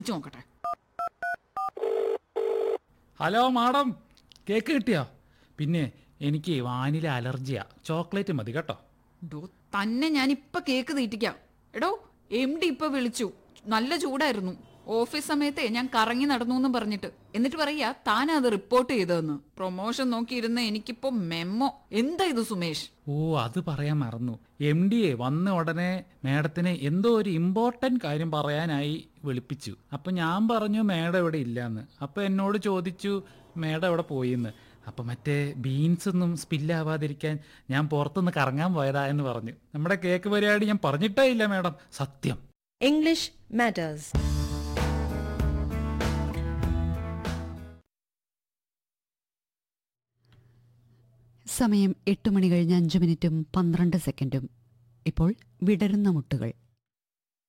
വെച്ച് നോക്കട്ടെ hello madam cake കിട്ടിയോ പിന്നെ എനിക്ക് വാനില അലർജിയാ ചോക്ലേറ്റ് മതി കേട്ടോ ഡോ തന്നെ ഞാൻ ഇപ്പൊ കേക്ക് തീറ്റിക്കാം എടോ എം ഡി ഇപ്പൊ വിളിച്ചു നല്ല ചൂടായിരുന്നു ഓഫീസ് സമയത്തെ ഞാൻ കറങ്ങി നടന്നു എന്ന് പറഞ്ഞിട്ട് എന്നിട്ട് പറയാ താൻ അത് റിപ്പോർട്ട് ചെയ്തതെന്ന് പ്രൊമോഷൻ നോക്കിയിരുന്ന എനിക്കിപ്പോ മെമ്മോ എന്താ ഇത് സുമേഷ് ഓ അത് പറയാൻ മറന്നു എം ഡി എ വന്ന ഉടനെ മാഡത്തിന് എന്തോ ഒരു ഇമ്പോർട്ടൻ്റ് കാര്യം പറയാനായി വിളിപ്പിച്ചു അപ്പം ഞാൻ പറഞ്ഞു മാഡം ഇവിടെ ഇല്ലാന്ന് അപ്പം എന്നോട് ചോദിച്ചു മാഡം എവിടെ പോയിന്ന് അപ്പം മറ്റേ ബീൻസ് ഒന്നും സ്പില്ലാവാതിരിക്കാൻ ഞാൻ പുറത്തുനിന്ന് കറങ്ങാൻ പോയതാ എന്ന് പറഞ്ഞു നമ്മുടെ കേക്ക് പരിപാടി ഞാൻ പറഞ്ഞിട്ടേ ഇല്ല മാഡം സത്യം English matters. സമയം എട്ട് മണി കഴിഞ്ഞ് അഞ്ച് മിനിറ്റും പന്ത്രണ്ട് സെക്കൻഡും ഇപ്പോൾ വിടരുന്ന മുട്ടുകൾ